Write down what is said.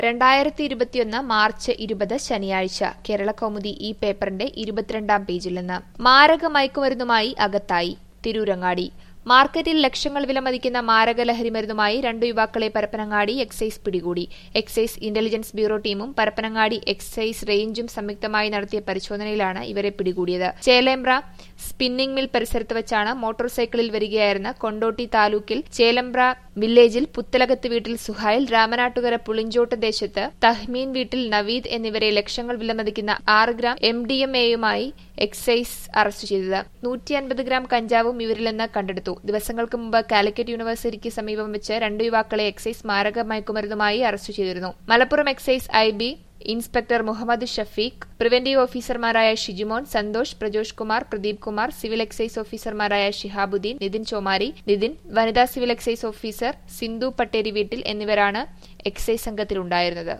രണ്ടായിരത്തി ഇരുപത്തിയൊന്ന് മാർച്ച് ഇരുപത് ശനിയാഴ്ച കേരള കൗമുദി ഈ പേപ്പറിന്റെ ഇരുപത്തിരണ്ടാം പേജിൽ നിന്ന് മാരക മയക്കുമരുന്നുമായി അകത്തായി തിരൂരങ്ങാടി മാർക്കറ്റിൽ ലക്ഷങ്ങൾ വിലമതിക്കുന്ന മാരക ലഹരിമരുന്നുമായി രണ്ടു യുവാക്കളെ പരപ്പനങ്ങാടി എക്സൈസ് പിടികൂടി എക്സൈസ് ഇന്റലിജൻസ് ബ്യൂറോ ടീമും പരപ്പനങ്ങാടി എക്സൈസ് റേഞ്ചും സംയുക്തമായി നടത്തിയ പരിശോധനയിലാണ് ഇവരെ പിടികൂടിയത് ചേലേമ്പ്ര സ്പിന്നിംഗ് മിൽ പരിസരത്ത് വെച്ചാണ് മോട്ടോർ സൈക്കിളിൽ വരികയായിരുന്ന കൊണ്ടോട്ടി താലൂക്കിൽ ചേലമ്പ്ര വില്ലേജിൽ പുത്തലകത്ത് വീട്ടിൽ സുഹൈൽ രാമനാട്ടുകര പുളിഞ്ചോട്ട് ദേശത്ത് തഹ്മീൻ വീട്ടിൽ നവീദ് എന്നിവരെ ലക്ഷങ്ങൾ വിലമതിക്കുന്ന ആറ് ഗ്രാം എം ഡി എം എയുമായി എക്സൈസ് അറസ്റ്റ് ചെയ്തത് നൂറ്റി അൻപത് ഗ്രാം കഞ്ചാവും ഇവരിൽ നിന്ന് കണ്ടെടുത്തു ദിവസങ്ങൾക്ക് മുമ്പ് കാലിക്കറ്റ് യൂണിവേഴ്സിറ്റിക്ക് സമീപം വെച്ച് രണ്ടു യുവാക്കളെ എക്സൈസ് മാരക മയക്കുമരുന്നുമായി അറസ്റ്റ് ചെയ്തിരുന്നു Malappuram excise I B inspector Muhammad Shafeeq preventive ഓഫീസർമാരായ ഷിജിമോൻ സന്തോഷ് പ്രജോഷ് കുമാർ പ്രദീപ് കുമാർ സിവിൽ എക്സൈസ് ഓഫീസർമാരായ ഷിഹാബുദ്ദീൻ നിതിൻ ചോമാരി നിതിൻ വനിതാ civil excise officer Sindhu Patteri വീട്ടിൽ എന്നിവരാണ് എക്സൈസ് സംഘത്തിലുണ്ടായിരുന്നത്